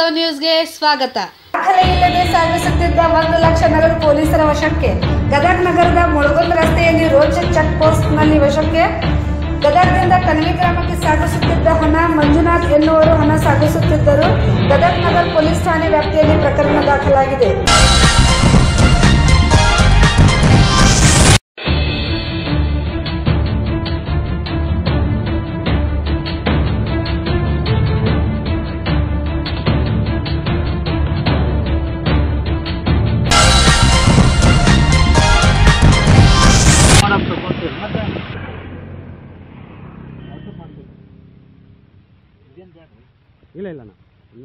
ವಾಸ್ತವ ನ್ಯೂಸ್ಗೆ ಸ್ವಾಗತ ದಾಖಲೆ ಇಲ್ಲದೆ ಸಾಗಿಸುತ್ತಿದ್ದ ಒಂದು ಲಕ್ಷ ನಗದು ಪೊಲೀಸರ ವಶಕ್ಕೆ ಗದಗ ನಗರದ ಮುಳಗುಂದ ರಸ್ತೆಯಲ್ಲಿ ರೋಚ ಚೆಕ್ ಪೋಸ್ಟ್ನಲ್ಲಿ ವಶಕ್ಕೆ ಗದಗದಿಂದ ಕಣಿವೆ ಗ್ರಾಮಕ್ಕೆ ಸಾಗಿಸುತ್ತಿದ್ದ ಹಣ ಮಂಜುನಾಥ್ ಎನ್ನುವರು ಹಣ ಸಾಗಿಸುತ್ತಿದ್ದರು ಗದಗ ನಗರ ಪೊಲೀಸ್ ಠಾಣೆ ವ್ಯಾಪ್ತಿಯಲ್ಲಿ ಪ್ರಕರಣ ದಾಖಲಾಗಿದೆ ಇಲ್ಲ ಇಲ್ಲ ಅಣ್ಣ ಇಲ್ಲ.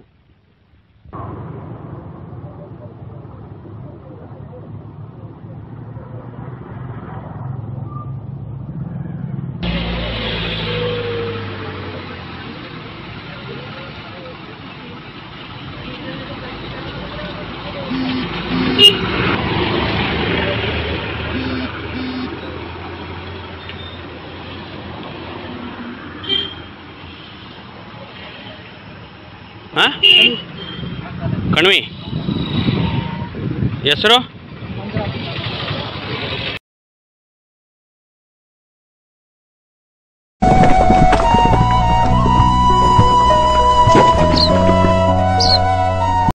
ಹಾಂ ಕಣ್ವಿ ಹೆಸರು